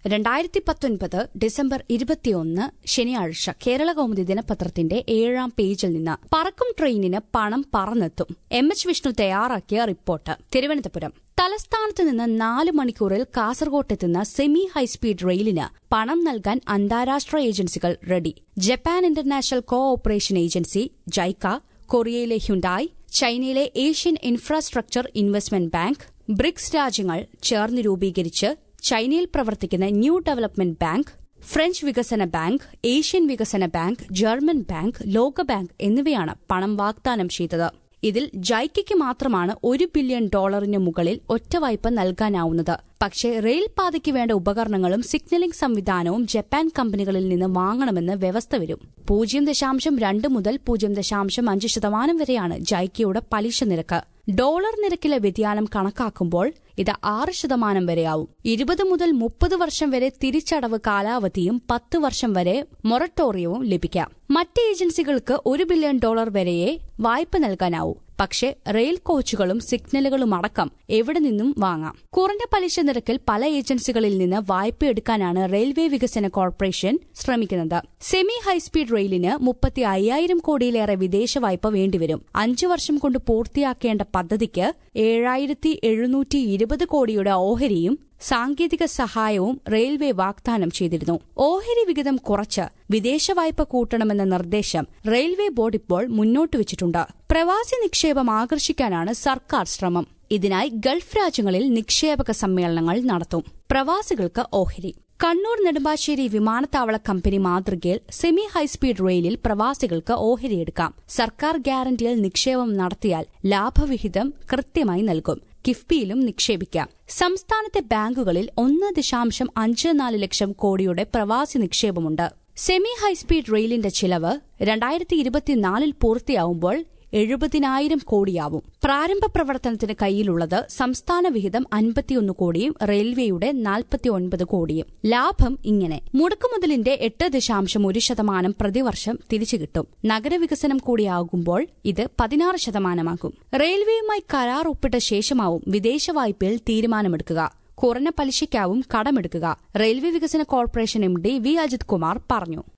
രണ്ടായിരത്തി പത്തൊൻപത് ഡിസംബർ ഇരുപത്തിയൊന്ന് ശനിയാഴ്ച കേരള കൗമുദി ദിനപത്രത്തിന്റെ ഏഴാം പേജിൽ നിന്ന് പറക്കും ട്രെയിനിന് പണം പറന്നെത്തും എം എച്ച് വിഷ്ണു തയ്യാറാക്കിയ റിപ്പോർട്ട് തിരുവനന്തപുരം തലസ്ഥാനത്ത് നിന്ന് നാല് മണിക്കൂറിൽ കാസർകോട്ടെത്തുന്ന സെമി ഹൈസ്പീഡ് റെയിലിന് പണം നൽകാൻ അന്താരാഷ്ട്ര ഏജൻസികൾ ready Japan international cooperation agency JICA കൊറിയയിലെ ഹ്യുണ്ടായ് ചൈനയിലെ Asian infrastructure investment bank BRICS രാജ്യങ്ങൾ ചേർന്ന് രൂപീകരിച്ച് ചൈനയിൽ പ്രവർത്തിക്കുന്ന ന്യൂ ഡെവലപ്മെന്റ് ബാങ്ക് ഫ്രഞ്ച് വികസന ബാങ്ക് ഏഷ്യൻ വികസന ബാങ്ക് ജർമ്മൻ ബാങ്ക് ലോകബാങ്ക് എന്നിവയാണ് പണം വാഗ്ദാനം ചെയ്തത് ഇതിൽ ജൈക്കയ്ക്ക് മാത്രമാണ് ഒരു ബില്യൺ ഡോളറിന് മുകളിൽ ഒറ്റ വായ്പ നൽകാനാവുന്നത് പക്ഷേ റെയിൽ പാതയ്ക്ക് വേണ്ട ഉപകരണങ്ങളും സിഗ്നലിംഗ് സംവിധാനവും ജപ്പാൻ കമ്പനികളിൽ നിന്ന് വാങ്ങണമെന്ന് വ്യവസ്ഥ വരും പൂജ്യം ദശാംശം രണ്ട് മുതൽ പൂജ്യം ദശാംശം അഞ്ച് ശതമാനം വരെയാണ് ജൈക്കയുടെ പലിശ നിരക്ക് ഡോളർ നിരക്കിലെ വ്യതിയാനം കണക്കാക്കുമ്പോൾ ഇത് ആറ് ശതമാനം വരെയാവും ഇരുപത് മുതൽ മുപ്പത് വർഷം വരെ തിരിച്ചടവ് കാലാവധിയും പത്ത് വർഷം വരെ മൊറട്ടോറിയവും ലഭിക്കാം മറ്റ് ഏജൻസികൾക്ക് ഒരു ബില്യൺ ഡോളർ വരെയേ വായ്പ നൽകാനാവൂ പക്ഷേ റെയിൽ കോച്ചുകളും സിഗ്നലുകളും അടക്കം എവിടെ നിന്നും വാങ്ങാം കുറഞ്ഞ പലിശ നിരക്കിൽ പല ഏജൻസികളിൽ നിന്ന് വായ്പ എടുക്കാനാണ് റെയിൽവേ വികസന കോർപ്പറേഷൻ ശ്രമിക്കുന്നത് സെമി ഹൈസ്പീഡ് റെയിലിന് മുപ്പത്തി അയ്യായിരം കോടിയിലേറെ വിദേശ വായ്പ വേണ്ടിവരും അഞ്ചു വർഷം കൊണ്ട് പൂർത്തിയാക്കേണ്ട പദ്ധതിക്ക് ഏഴായിരത്തി എഴുന്നൂറ്റി ഇരുപത് കോടിയുടെ ഓഹരിയും സാങ്കേതിക സഹായവും റെയിൽവേ വാഗ്ദാനം ചെയ്തിരുന്നു ഓഹരി വിഹിതം കുറച്ച് വിദേശ വായ്പ കൂട്ടണമെന്ന നിർദ്ദേശം റെയിൽവേ ബോർഡ് ഇപ്പോൾ മുന്നോട്ട് വച്ചിട്ടുണ്ട് പ്രവാസി നിക്ഷേപം ആകർഷിക്കാനാണ് സർക്കാർ ശ്രമം ഇതിനായി ഗൾഫ് രാജ്യങ്ങളിൽ നിക്ഷേപക സമ്മേളനങ്ങൾ നടത്തും പ്രവാസികൾക്ക് ഓഹരി കണ്ണൂർ നെടുമ്പാശ്ശേരി വിമാനത്താവള കമ്പനി മാതൃകയിൽ സെമി ഹൈസ്പീഡ് റെയിലിൽ പ്രവാസികൾക്ക് ഓഹരിയെടുക്കാം സർക്കാർ ഗ്യാരണ്ടിയിൽ നിക്ഷേപം നടത്തിയാൽ ലാഭവിഹിതം കൃത്യമായി നൽകും കിഫ്ബിയിലും നിക്ഷേപിക്കാം സംസ്ഥാനത്തെ ബാങ്കുകളിൽ ഒന്ന് ദശാംശം അഞ്ച് നാല് ലക്ഷം കോടിയുടെ പ്രവാസി നിക്ഷേപമുണ്ട് സെമി ഹൈസ്പീഡ് റെയിലിന്റെ ചിലവ് രണ്ടായിരത്തി ഇരുപത്തിനാലിൽ പൂർത്തിയാവുമ്പോൾ എഴുപതിനായിരം കോടിയാവും പ്രാരംഭ പ്രവർത്തനത്തിന് കയ്യിലുള്ളത് സംസ്ഥാന വിഹിതം അൻപത്തിയൊന്ന് കോടിയും റെയിൽവേയുടെ നാൽപ്പത്തിയൊൻപത് കോടിയും ലാഭം ഇങ്ങനെ മുടക്കുമുതലിന്റെ എട്ട് ദശാംശം ഒരു ശതമാനം പ്രതിവർഷം തിരിച്ചു കിട്ടും നഗരവികസനം കൂടിയാകുമ്പോൾ ഇത് പതിനാറ് ശതമാനമാകും റെയിൽവേയുമായി കരാർ ഒപ്പിട്ട ശേഷമാവും വിദേശ വായ്പയിൽ തീരുമാനമെടുക്കുക കുറഞ്ഞ പലിശയ്ക്കാവും കടമെടുക്കുക റെയിൽവേ വികസന corporation M D V Ajith Kumar പറഞ്ഞു